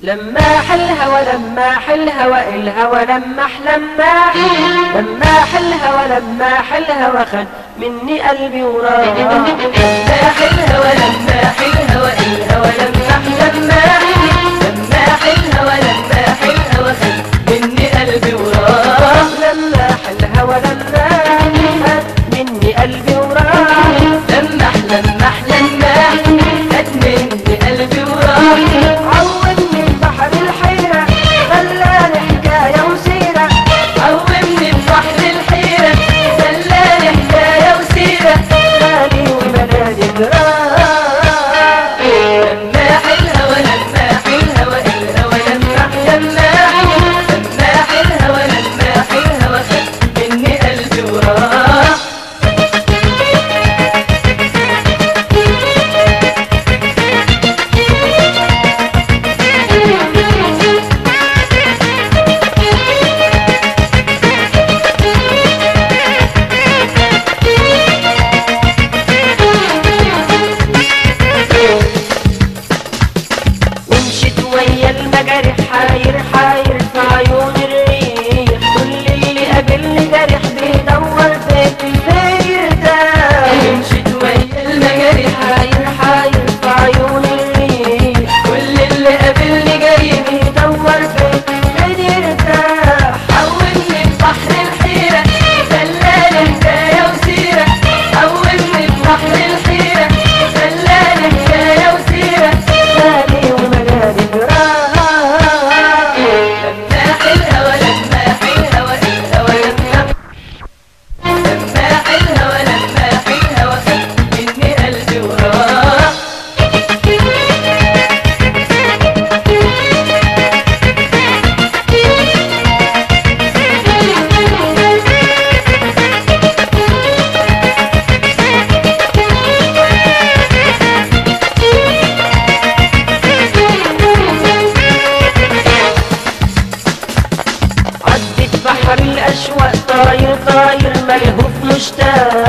لماح الهوى لماح الهوى الهوى لماح لماح لماح الهوى لماح الهوى خد مني قلبي وراح لماح الهوى لماح الهوى الهوى لماح لماح لماح الهوى لماح الهوى خد مني قلبي وراح لماح الهوى لماح خد مني قلبي وراح لماح لماح لماح خد مني قلبي وراح عودني بحر الحيرة خلاني حكاية وسيرة عودني بحر الحيرة خلاني حكاية وسيرة بالي وبلادي جراح لماح الهوى لماح الهوى الهوى لماح لماح لماح الهوى لماح الهوى خد مني قلبي وراح ومشيت ويا المجارح حاير حاير في عيون الريح كل اللي قابلني جارح بيدور فين فين يرتاح ومشيت ويا المجارح حاير حاير في عيون الريح كل اللي قابلني جاي بيدور فين فين يرتاح حولني بحر الحيرة خلاني حكاية وسيرة حولني بحر الحيرة خلاني حكاية وسيرة بالي ومجالي جراح لماح الهوى لماح الهوى الهوى لماح لماح الهوى لماح الهوى خد مني قلبي وراح عدت بحر الأشواق طاير طاير ملهوف مشتاق